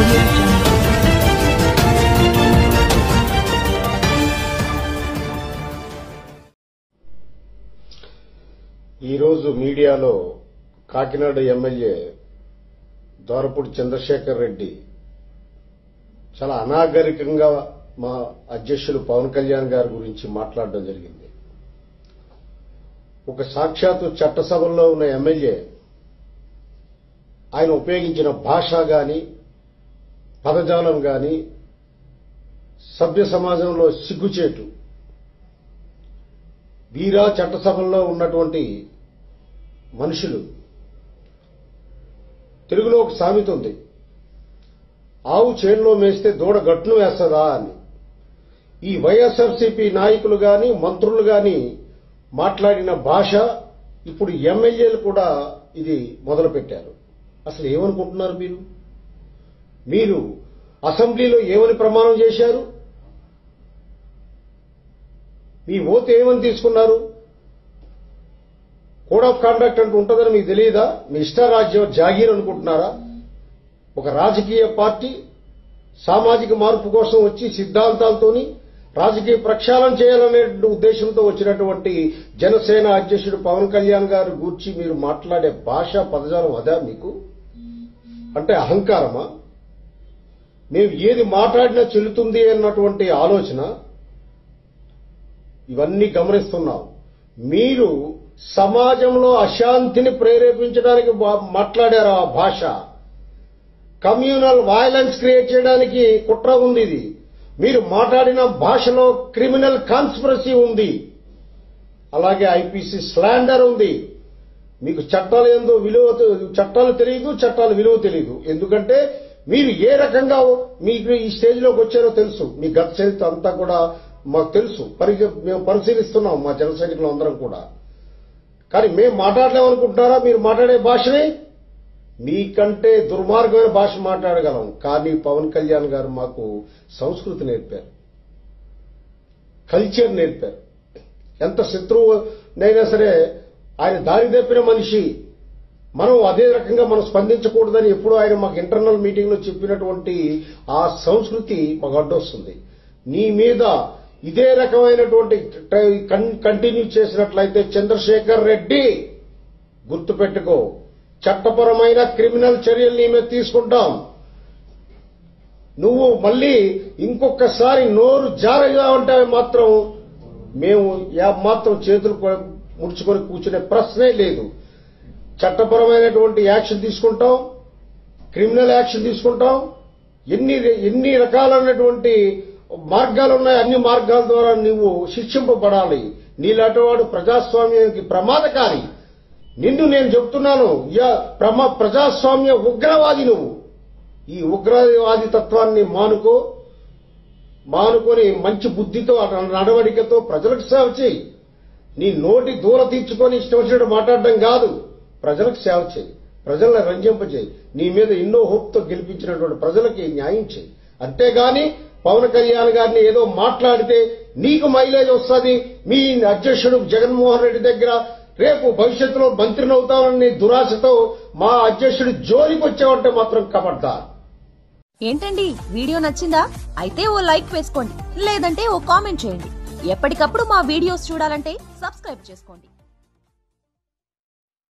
audio jungle. ఈరోజు మీడియాలో Kakinada MLA Dorapudi Chandrasekhar Reddy చాలా అనాగరికంగా మా అధ్యక్షులు పవన్ కళ్యాణ్ గారి గురించి మాట్లాడడం జరిగింది ఒక సాక్షాత్తు చట్టసభల్లో ఉన్న ఎమ్మెల్యే ఆయన ఉపయోగించిన భాష గాని పదజాలం గాని సభ్య సమాజంలో సిగ్గుచేటు వీరా చట్టసభల్లో ఉన్నటువంటి మనుషులు తెలుగులో ఒక సామెత ఉంది ఆవు చేనులో మేస్తే దూడ గట్టును వేస్తుందా అని ఈ వైఎస్ఆర్సీపీ నాయకులు గాని మంత్రులు గాని మాట్లాడిన భాష ఇప్పుడు ఎమ్మెల్యేలు కూడా ఇది మొదలుపెట్టారు అసలు ఏమనుకుంటున్నారు మీరు మీరు అసెంబ్లీలో ఏమని ప్రమాణం చేశారు మీ ఓటు ఏమని తీసుకున్నారు కోడ్ ఆఫ్ కాండక్ట్ అంటూ ఉంటుందని మీకు తెలియదా మీ ఇష్టారాజ్యం జాగీర్ అనుకుంటున్నారా ఒక రాజకీయ పార్టీ సామాజిక మార్పు కోసం వచ్చి సిద్ధాంతాలతోని రాజకీయ ప్రక్షాళన చేయాలనే ఉద్దేశంతో వచ్చినటువంటి జనసేన అధ్యక్షుడు పవన్ కళ్యాణ్ గారు గూర్చి మీరు మాట్లాడే భాష పదజాలం అదా మీకు అంటే అహంకారమా మేము ఏది మాట్లాడినా చెల్లుతుంది అన్నటువంటి ఆలోచన ఇవన్నీ గమనిస్తున్నాం మీరు సమాజంలో అశాంతిని ప్రేరేపించడానికి బా- మాట్లాడారు ఆ భాష కమ్యూనల్ వైలెన్స్ క్రియేట్ చేయడానికి కుట్ర ఉంది ఇది మీరు మాట్లాడిన భాషలో క్రిమినల్ కాన్స్పిరసీ ఉంది అలాగే ఐపీసీ స్లాండర్ ఉంది మీకు చట్టాలు ఏందో విలువ చట్టాలు తెలియదు చట్టాల విలువ తెలియదు ఎందుకంటే మీరు ఏ రకంగా మీకు ఈ స్టేజ్లోకి వచ్చారో తెలుసు మీ గత చరిత్ర అంతా కూడా మాకు తెలుసు పరి మేము పరిశీలిస్తున్నాం మా జన సైనికులు అందరం కూడా కానీ మేము మాట్లాడలేమనుకుంటున్నారా మీరు మాట్లాడే భాషని మీకంటే దుర్మార్గమైన భాష మాట్లాడగలం కానీ పవన్ కళ్యాణ్ గారు మాకు సంస్కృతి నేర్పారు కల్చర్ నేర్పారు ఎంత శత్రువునైనా సరే ఆయన దారి తప్పిన మనిషి మనం అదే రకంగా మనం స్పందించకూడదని ఎప్పుడు ఆయన మాకు ఇంటర్నల్ మీటింగ్ లో చెప్పినటువంటి ఆ సంస్కృతి మాకు అడ్డొస్తుంది నీ మీద ఇదే రకమైనటువంటి కంటిన్యూ చేసినట్లయితే చంద్రశేఖర్ రెడ్డి గుర్తుపెట్టుకో చట్టపరమైన క్రిమినల్ చర్యలు నీ మీద తీసుకుంటాం నువ్వు మళ్ళీ ఇంకొకసారి నోరు జారగా ఉంటే మాత్రం మేము యా మాత్రం చేతులు కొ- ముడుచుకొని కూర్చునే ప్రశ్నే లేదు చట్టపరమైనటువంటి యాక్షన్ తీసుకుంటాం క్రిమినల్ యాక్షన్ తీసుకుంటాం ఎన్ని ఎన్ని రకాలైనటువంటి మార్గాలు ఉన్నాయి అన్ని మార్గాల ద్వారా నువ్వు శిక్షింపబడాలి నీలాంటివాడు ప్రజాస్వామ్యానికి ప్రమాదకారి నిన్ను నేను చెప్తున్నాను యా ప్రమా ప్రజాస్వామ్య ఉగ్రవాది నువ్వు ఈ ఉగ్రవాది తత్వాన్ని మానుకో మానుకొని మంచి బుద్ధితో నడవడికతో ప్రజలకు సేవ చేయి నీ నోటి దూర తీర్చుకొని ఇష్టం వచ్చినట్టు మాట్లాడడం కాదు ప్రజలకు సేవ చేయి ప్రజలను రంజింపచేయి నీ మీద ఎన్నో హోప్తో గెలిపించినటువంటి ప్రజలకి న్యాయం చేయి అంతేగాని పవన్ కళ్యాణ్ గారిని ఏదో మాట్లాడితే నీకు మైలేజ్ వస్తుంది మీ అధ్యక్షుడు జగన్మోహన్ రెడ్డి దగ్గర రేపు భవిష్యత్తులో మంత్రిని అవుతామని దురాశతో మా అధ్యక్షుడు జోలికి వచ్చావంటే మాత్రం కబడ్డారు ఏంటండి వీడియో నచ్చిందా అయితే ఓ లైక్ వేసుకోండి లేదంటే ఓ కామెంట్ చేయండి ఎప్పటికప్పుడు మా వీడియోస్ చూడాలంటే సబ్స్క్రైబ్ చేసుకోండి